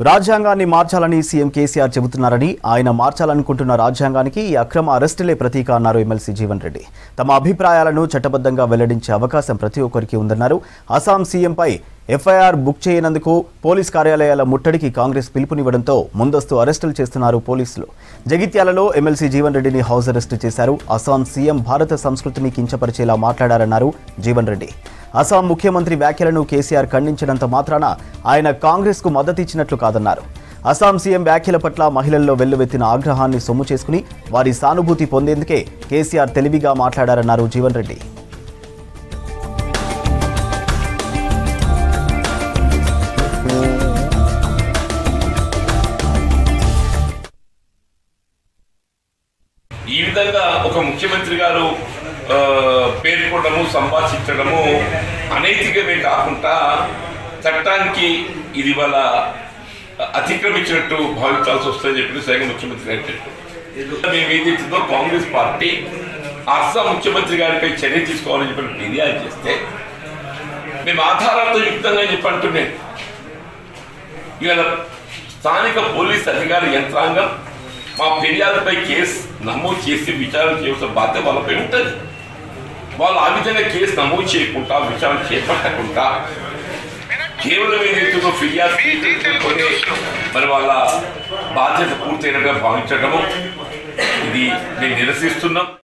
రాజ్యాంగాన్ని మార్చాలని సీఎం కేసీఆర్ చెబుతున్నారని ఆయన మార్చాలనుకుంటున్న రాజ్యాంగానికి ఈ అక్రమ అరెస్టులే ప్రతీక అన్నారు ఎమ్మెల్సీ జీవన్ రెడ్డి తమ అభిప్రాయాలను చట్టబద్ధంగా వెల్లడించే అవకాశం ప్రతి ఒక్కరికి ఉందన్నారు అస్సాం సీఎంపై ఎఫ్ఐఆర్ బుక్ చేయనందుకు పోలీస్ కార్యాలయాల ముట్టడికి కాంగ్రెస్ పిలుపునివ్వడంతో ముందస్తు అరెస్టులు చేస్తున్నారు పోలీసులు జగిత్యాలలో ఎమ్మెల్సీ జీవన్ రెడ్డిని హౌస్ అరెస్టు చేశారు అస్సాం సీఎం భారత సంస్కృతిని కించపరిచేలా మాట్లాడారన్నారు జీవన్ రెడ్డి అస్సాం ముఖ్యమంత్రి వ్యాఖ్యలను కేసీఆర్ ఖండించినంత మాత్రాన ఆయన కాంగ్రెస్కు మద్దతిచ్చినట్లు కాదన్నారు అస్సాం సీఎం వ్యాఖ్యల పట్ల మహిళల్లో వెల్లువెత్తిన ఆగ్రహాన్ని సొమ్ము చేసుకుని వారి సానుభూతి పొందేందుకే కేసీఆర్ తెలివిగా మాట్లాడారన్నారు జీవన్ రెడ్డి ఈ విధంగా ఒక ముఖ్యమంత్రి గారు ఆ, పేర్కొనడము సంభాషించడము అనైతికమే కాకుండా చట్టానికి ఇది వాళ్ళ అతిక్రమించినట్టు భావించాల్సి వస్తుందని చెప్పి స్వయంగా ముఖ్యమంత్రి గారు చెప్పారు మేము ఏదైతుందో కాంగ్రెస్ పార్టీ అస్సాం ముఖ్యమంత్రి గారిపై చర్య తీసుకోవాలని చెప్పి ఫిర్యాదు చేస్తే మేము ఆధారాలతో యుక్తంగా చెప్పి అంటున్నాను ఇవాళ స్థానిక పోలీస్ అధికార యంత్రాంగం మా ఫిర్యాదుపై కేసు నమోదు చేసి విచారణ చేయాల్సిన బాధ్యత వాళ్ళపై ఉంటుంది వాళ్ళు ఆ విధంగా కేసు నమోదు చేయకుండా విచారణ చేపట్టకుండా కేవలం ఏదైతుందో ఫిర్యాదు తీసుకుంటూనే మరి వాళ్ళ బాధ్యత పూర్తయినట్టుగా భావించడము ఇది మేము నిరసిస్తున్నాం